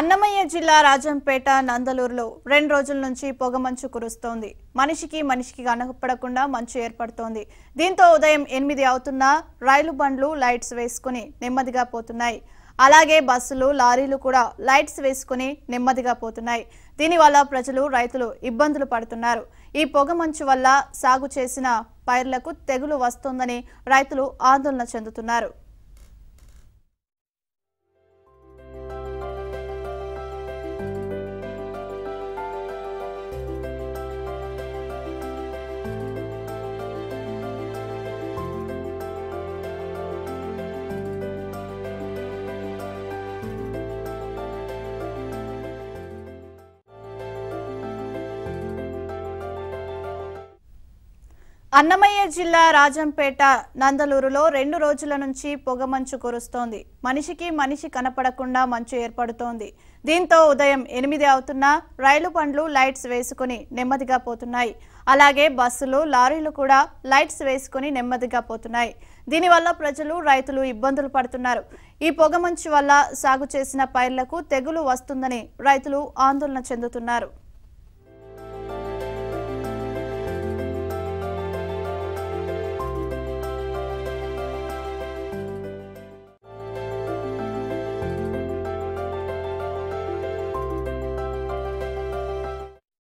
అన్నమయ్య జిల్లా రాజంపేట నందలూరులో రెండు రోజుల నుంచి పొగమంచు కురుస్తోంది మనిషికి మనిషికి కనపడకుండా మంచు ఏర్పడుతోంది దీంతో ఉదయం ఎనిమిది అవుతున్నా రైలు బండ్లు లైట్స్ వేసుకుని నెమ్మదిగా పోతున్నాయి అలాగే బస్సులు లారీలు కూడా లైట్స్ వేసుకుని నెమ్మదిగా పోతున్నాయి దీనివల్ల ప్రజలు రైతులు ఇబ్బందులు పడుతున్నారు ఈ పొగమంచు వల్ల సాగు చేసిన పైర్లకు తెగులు వస్తోందని రైతులు ఆందోళన చెందుతున్నారు అన్నమయ్య జిల్లా రాజంపేట నందలూరులో రెండు రోజుల నుంచి పొగమంచు కురుస్తోంది మనిషికి మనిషి కనపడకుండా మంచు ఏర్పడుతోంది దీంతో ఉదయం ఎనిమిది అవుతున్నా రైలు బండ్లు లైట్స్ వేసుకుని నెమ్మదిగా పోతున్నాయి అలాగే బస్సులు లారీలు కూడా లైట్స్ వేసుకుని నెమ్మదిగా పోతున్నాయి దీనివల్ల ప్రజలు రైతులు ఇబ్బందులు పడుతున్నారు ఈ పొగమంచు వల్ల సాగు చేసిన పైర్లకు తెగులు వస్తుందని రైతులు ఆందోళన చెందుతున్నారు